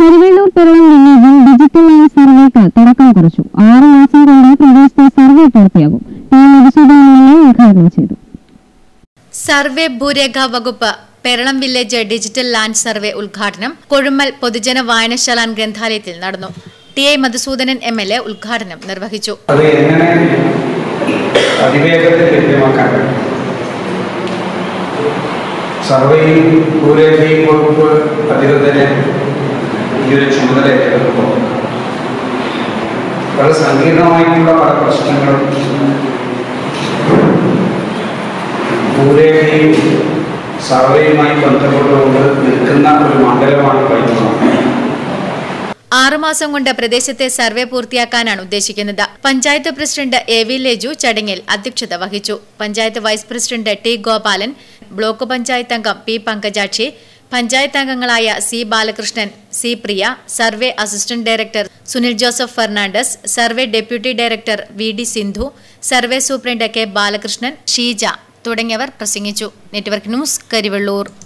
കരിവെള്ളൂർ പിറളം വില്ലേജിൽ digital line സർവേക്ക് തുടക്കം കുറിച്ചു ആറ് മാസം കൊണ്ട് പ്രദേശത്തെ സർവേ പൂർത്തിയാകും T Madhusudan M L A ഉദ്ഘാടനം ചെയ്തു സർവേ ഭൂരേഖ വകുപ്പ് Peralam village digital land survey ഉദ്ഘാടനം കൊഴുമ്മൽ പൊതുജന വായനശാല ഗ്രന്ഥാലയത്തിൽ നടന്നു T I Madhusudanan M L A ഉദ്ഘാടനം നിർവഹിച്ചു അത് എങ്ങനെ അതിവേഗത്തിൽ ലഭ്യമാക്കാൻ കഴിയും സർവേയും ഭൂരേഖയും വകുപ്പ് അധികൃതരെ ഈ ഒരു ചുമതല ഏറ്റെടുക്കുമ്പോൾ വളരെ സങ്കീർണമായിട്ടുള്ള പല പ്രശ്നങ്ങളും ഭൂരേഖയും സർവേയുമായി ബന്ധപ്പെട്ടുകൊണ്ട് നിൽക്കുന്ന ഒരു മണ്ഡലമാണ് കഴിഞ്ഞത് ആറുമാസം കൊണ്ട് പ്രദേശത്തെ സർവേ പൂർത്തിയാക്കാനാണ് ഉദ്ദേശിക്കുന്നത് panchayat president A V Leju ചടങ്ങിൽ അധ്യക്ഷത വഹിച്ചു panchayat vice president T Gopalan block panchayat അംഗം പി പങ്കജാക്ഷി പഞ്ചായത്ത് അംഗങ്ങളായ C Balakrishnan C Priya survey assistant director Sunil Joseph Fernandez survey deputy director V D Sindhu survey superintendent K Balakrishnan Sheeja തുടങ്ങിയവർ പ്രസംഗിച്ചു നെറ്റ്വർക്ക് ന്യൂസ് കരിവള്ളൂർ